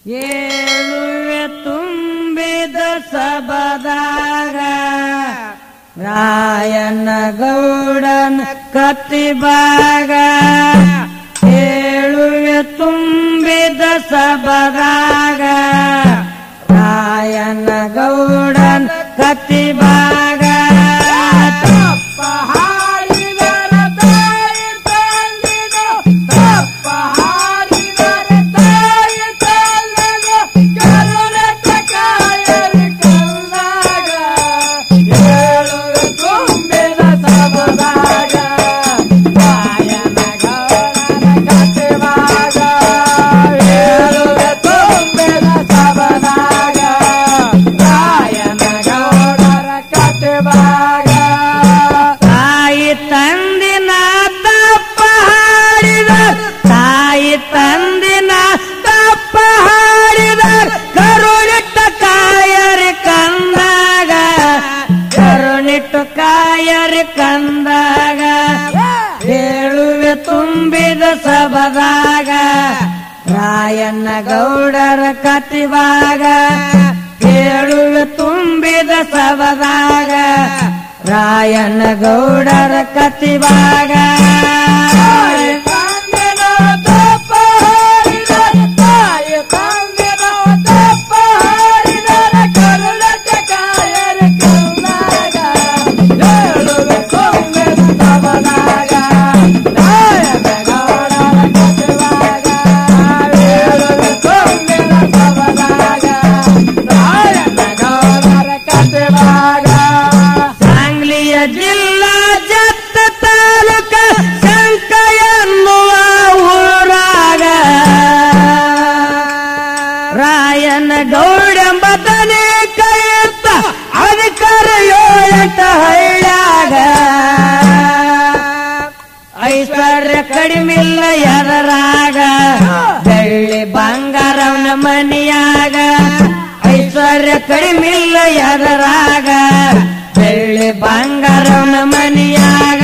ಏಳುವೆ ತುಂಬಿದ ಸಬದಾಗ ರಾಯನ ಗೌಡನ ಕತ್ತಿಬಾಗ ಏಳುವೆ ತುಂಬಿದ ಸಬದಾಗ ರಾಯನ ಗೌಡನ ಕತ್ತಿಬಾಗ ತಪ್ಪ ಹಾಡಿದರ ತಾಯಿ ತಂದಿದ ತಪ್ಪ ಹಾಡಿದರ ತಾಯಿ ತಂದಿದ ಕರುಣತ ಕಾಯರಿ ಕಲ್ಲಾಗ ಏಳುವೆ ತುಂಬಿದ ಸಬದಾಗ ರಾಯನ ಗೌಡನ ಕತ್ತಿಬಾಗ ಏಳುವೆ ತುಂಬಿದ ಸಬದಾಗ ರಾಯನ ಗೌಡರ ಕತ್ತಿಬಾಗ ತಾಯಿ ತಂದಿನ ತಪ್ಪ ಹಾಡಿದ ತಾಯಿ ತಂದಿನ ತಪ್ಪ ಹಾಡಿದ ಕರುಣಿಟ್ಟ ಕಾಯರಿ ಕಂದಾಗ ಕರುಣಿಟ್ಟು ಕಾಯರಿ ಕಂದಾಗ ಹೇಳುವೆ ತುಂಬಿದ ಸಬದಾಗ ರಾಯಣ್ಣ ಗೌಡರ ಕತಿವಾಗ ಹೇಳುವೆ ತುಂಬಿದ ಸಬದಾಗ ರಾಯಣ್ಣ ಗೌಡರ ಕತಿವಾಗ ಸಾಂಗ್ಲಿಯ ಜಿಲ್ಲಾ ಜತ್ತ ತಾಲೂಕ ಶಂಕ ಎನ್ನುವ ಊರಾಗ ರಾಯನ ಗೌಡೆಂಬ ದನಿ ಕೈಯುತ್ತ ಅಧಿಕಾರ ಏಳೆಂಟ ಹಳ್ಳ್ಯಾಗ ಐಶ್ವರ್ಯ ಕಡಿಮಿಲ್ಲ ಎದರಾಗ ಬೆಳ್ಳಿ ಬಂಗಾರವನ ಮನಿಯಾಗ ಐಶ್ವರ್ಯ ಕಡಿಮಿಲ್ಲ ಎದರಾಗ ಬೆಳ್ಳಿ ಬಂಗಾರವನ ಮನಿಯಾಗ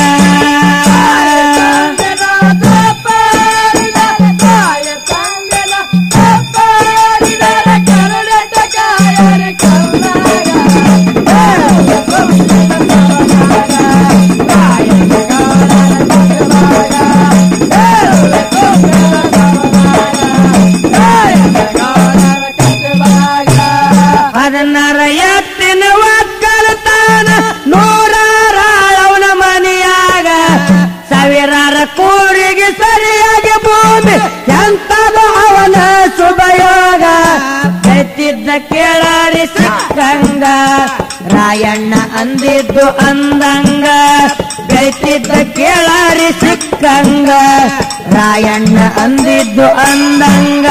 ಹದಿನಾರ ಎತ್ತಿನ ಒಕ್ಕಲತಾನ ನೂರಾರಾಳವನ ಮನೆಯಾಗ ಸಾವಿರಾರ ಕೂರಿಗೆ ಸರಿಯಾಗಿ ಭೂಮಿ ಎಂತದು ಅವನ ಶುಭಯೋಗ ಎತ್ತಿದ್ದ ಕೇಳಾರಿ ಸಿಕ್ಕಂಗ ರಾಯಣ್ಣ ಅಂದಿದ್ದು ಅಂದಂಗ ಬೆಳೆತಿದ್ದ ಕೇಳಾರಿ ಸಿಕ್ಕಂಗ ರಾಯಣ್ಣ ಅಂದಿದ್ದು ಅಂದಂಗ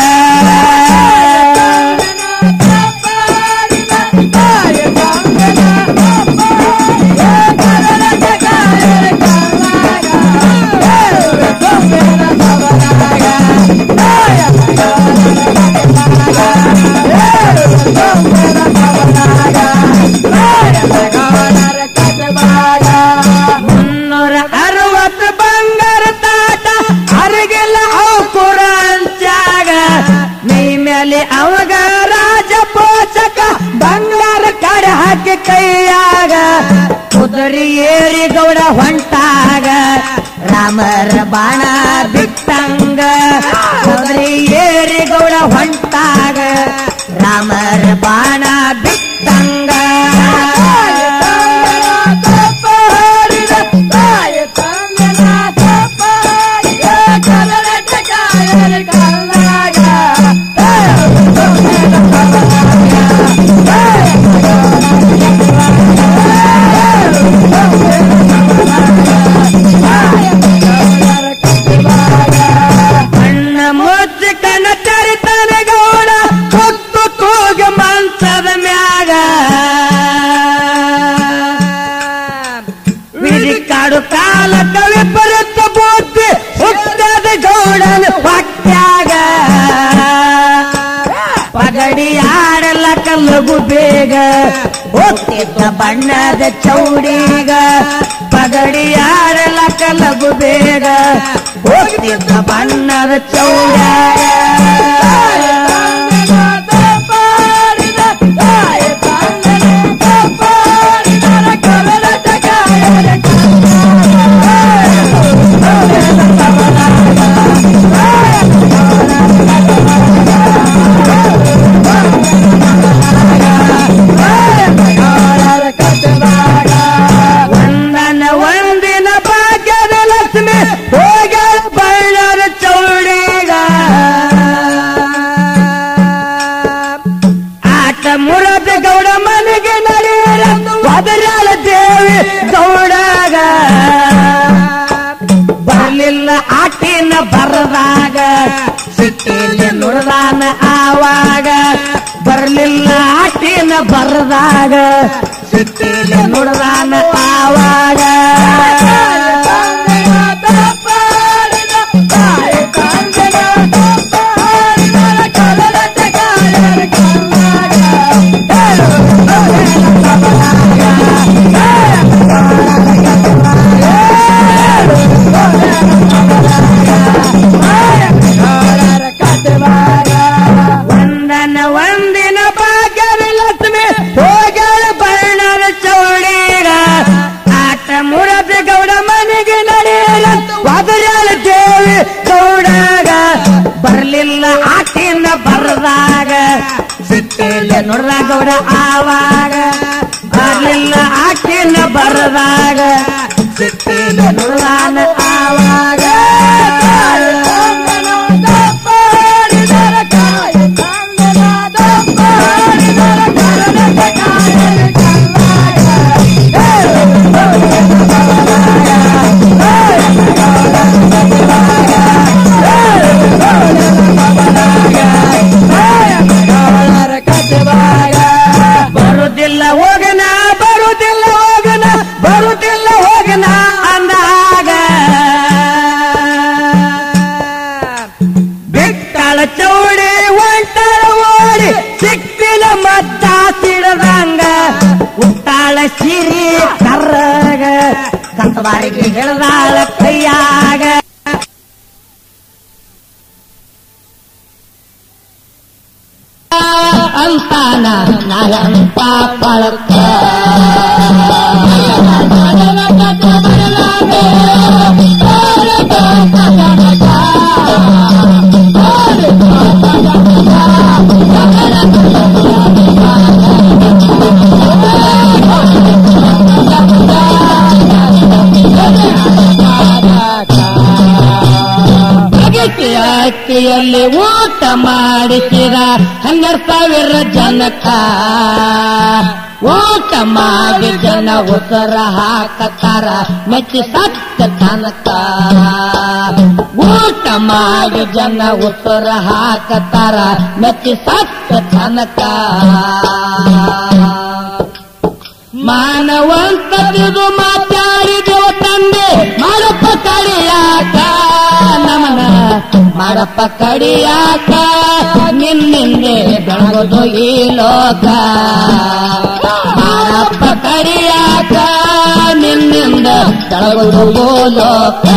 ಮುನ್ನೂರ ಅರವತ್ತು ಬಂಗಾರ ತಾಟ ಅರಗಿಲ್ಲ ಅವು ಕುರಾಂಚಾಗ ಮೈ ಮೇಲೆ ಅವಾಗ ರಾಜ ಪೋಷಕ ಬಂಗಾರ ಕಡೆ ಹಾಕಿ ಕೈಯಾಗ ಕುದುರೆ ಏರಿ ಗೌಡ ಹೊಂಟಾಗ ರಾಮರ ಬಾಣ ಬಿಟ್ಟಂಗ ಕುದುರೆ ಏರಿ ಗೌಡ ಹೊಂಟಾಗ ರಾಮರ ಬಾಣ ಬಿಟ್ಟಂಗ ಕಣ್ಣ ಮುಚ್ಚಿ ಕಣ್ಣ ಚರಿತನ ಗೌಡ ಕುತ್ತು ಕೂಗ ಮಂಚದ ಮ್ಯಾಗ ಬಿಡಿ ಕಾಡು ಕಾಲ ಕವಿ ಬರುತ್ತ ಬುದ್ಧಿ ಹುಟ್ಟದ ಗೌಡನ ಪಟ್ಯಾಗ ಪಗಡಿ ಆಡಲ ಕಲ್ಲಗು ಬೇಗ ಹೋಗ್ತಿದ್ದ ಬಣ್ಣದ ಚೌಡಿಗ ಪಗಡಿ ಆಡಲ ಕಲ್ಲಗು ಬೇಗ ಹೋಗ್ತಿದ್ದ ಬಣ್ಣದ ಚೌಡ ಬರದಾಗ ಸಿಟ್ಟಿಲೆ ನುಡ್ದಾನ ಆವಾಗ ವಂದನ ವಂದಿನ ಭಾಗ್ಯದ ಲಕ್ಷ್ಮಿ ಹೋಗಳ ಬಣ್ಣದ ಚೌಡೀಗ ಆಟ ಮುರದ ಗೌಡ ಮನೆಗೆ ನಡೆಯಲ ಒದರಲ ದೇವಿ ಗೌಡಾಗ ಬರ್ಲಿಲ್ಲ ಆಟಿನ ಬರದಾಗ ಸಿಟ್ಟಿಲ್ಲ ನೋಡ್ದ ಗೌಡ ಆವಾಗ ಬರ್ಲಿಲ್ಲ ಆಟಿನ ಬರದಾಗ ಸಿಟ್ಟಿಲ್ಲ ನೋಡ್ದಾನ ಆವಾಗ ಬರುದಿಲ್ಲ ಹೋಗನ ಬರುದಿಲ್ಲ ಹೋಗನ ಬರುದಿಲ್ಲ ಹೋಗನ ಅಂದಾಗ ಬಿಟ್ಟಳ ಚೌಡಿ ಒಂಟಳ ಓಡಿ ಸಿಕ್ಕಿನ ಮದ್ದ ಸಿಡದಂಗ ಉಟ್ಟಾಳ ಸಿರಿ ಕರ್ರಗ ಕಂತವಾರಿಗೆ ಹಿಡ್ದಾಳ ಕೈಯಾಗ ಅಂತಾನ ನಾಯಂತ ಪಳಕ ಅಕ್ಕಿಯಲ್ಲಿ ಊಟ ಮಾಡಿಸಿದ ಹನ್ನೆರಡು ಸಾವಿರ ಜನಕ ಊಟ ಮಾಡಿ ಜನ ಉತ್ತರ ಹಾಕತಾರ ಮೆಚ್ಚಿ ಸತ್ತ ತನಕ ಊಟ ಮಾಡಿ ಜನ ಉತ್ತರ ಹಾಕತಾರ ಮೆಚ್ಚಿ ಸತ್ತ ತನಕ ಮಾನವಂತದಿದು ಮಾತಾಡಿದೆವ ತಂದೆ ಮಾಡಪ್ಪ ಕಡಿಯಾಕ ನಮನ ಮಾಡಪ್ಪ ಕಡಿಯಾಕ ನಿನ್ನಿಂದೆ ಬೆಳಗೋದು ಈ ಲೋಕ ಮಾಡಪ್ಪ ಕಡಿಯಾಕ ನಿನ್ನಿಂದ ಬೆಳಗೋದು ಲೋಕ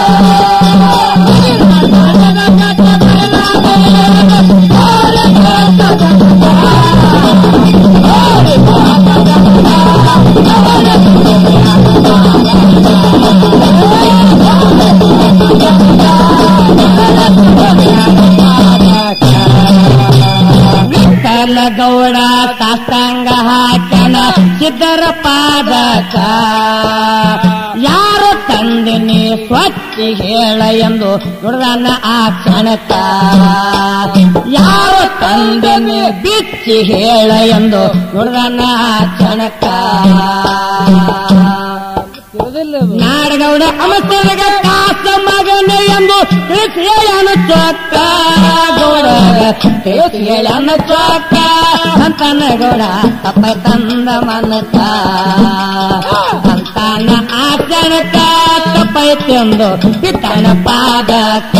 ವಿಠಲ ಗೌಡ ಸಾಷ್ಟಾಂಗ ಹಾಕನ ಸಿದ್ದರ ಪಾದಕ ಯಾರು ತಂದಿನಿ ಸ್ವಚ್ಛ ಹೇಳ ಎಂದು ನುಡಿದನ ಆ ಕ್ಷಣಕ ಯಾರು ತಂದಿನಿ ಬಿಚ್ಚಿ ಹೇಳ ಎಂದು ನುಡಿದನ ಆ ಕ್ಷಣಕ ನಾಡಗೌಡ ಅಮಸ್ತರಗ ಕಾಸ ಮಗನ ಎಂದು ತಿಳಿಸಿ ಹೇಳನು ಚೊಕ್ಕ ಗೌಡ ತಿಳಿಸಿ ಹೇಳನು ಚೊಕ್ಕ ಅಂತನ ಗೌಡ ತಪ್ಪ ತಂದ ಮನಕ ಅಂತಾನ ಆಚರಣಕ ತಪ್ಪೈತೆಂದು ಪಿತನ ಪಾದಕ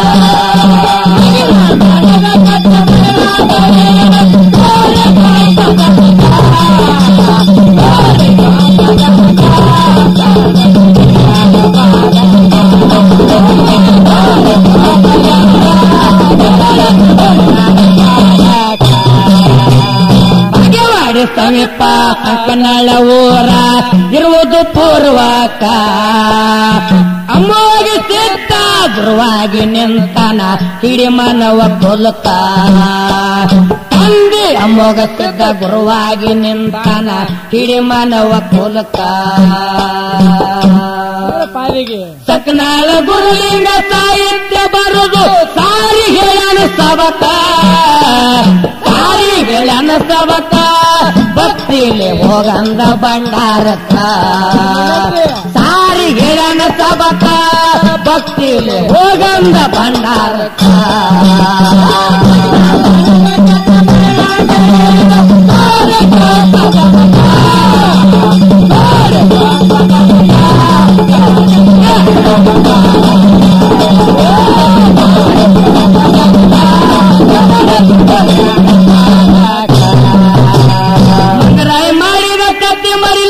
ಬಗೆವಾಡಿ ಸಮೀಪ ಅಂಕನಳ ಊರ ಇರುವುದು ಪೂರ್ವಕ ಅಮ್ಮೋಗಿ ಸಿದ್ಧ ಧ್ರುವಾಗಿ ನಿಂತನ ಹಿಡಿ ಮನವ ಕೊಲಕ ತಂದೆ ಅಮ್ಮೋಗ ಸಿದ್ಧ ಗುರುವಾಗಿ ನಿಂತನ ಹಿಡಿ ಮನವ ಕೊಲಕ ಸಕನಾಳ ಗುರುಲಿಂಗ ಸಾಹಿತ್ಯ ಬರುದು ಸಾರಿ ಹೇಳನ ಸಬಕ ಸಾರಿ ಹೇಳನ ಸಬಕ ಭಕ್ತಿಲಿ ಹೋಗಂದ ಭಂಡಾರಕ್ಕ ಸಾರಿ ಹೇಳನ ಸಬಕ ಭಕ್ತಿಲಿ ಹೋಗಂದ ಭಂಡಾರಕ್ಕ ಸಾರಿ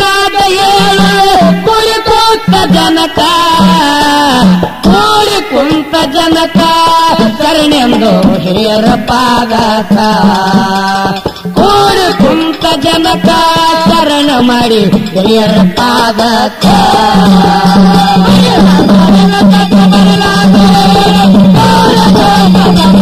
ಬರಲಾದ ಹೇಳು ಕೂಡಿ ಕುಂತ ಜನಕ ಕೂಡಿ ಕುಂತ ಜನಕ ಶರಣೆಂದು ಹಿರಿಯರ ಪಾದಕ ಕೂಡಿ ಕುಂತ ಜನಕ ಶರಣ ಮಾಡಿ ಹಿರಿಯರ ಪಾದಕ ಬರಲಾದ ಹೇಳು, ಕೂಡಿ ಕುಂತ ಜನಕ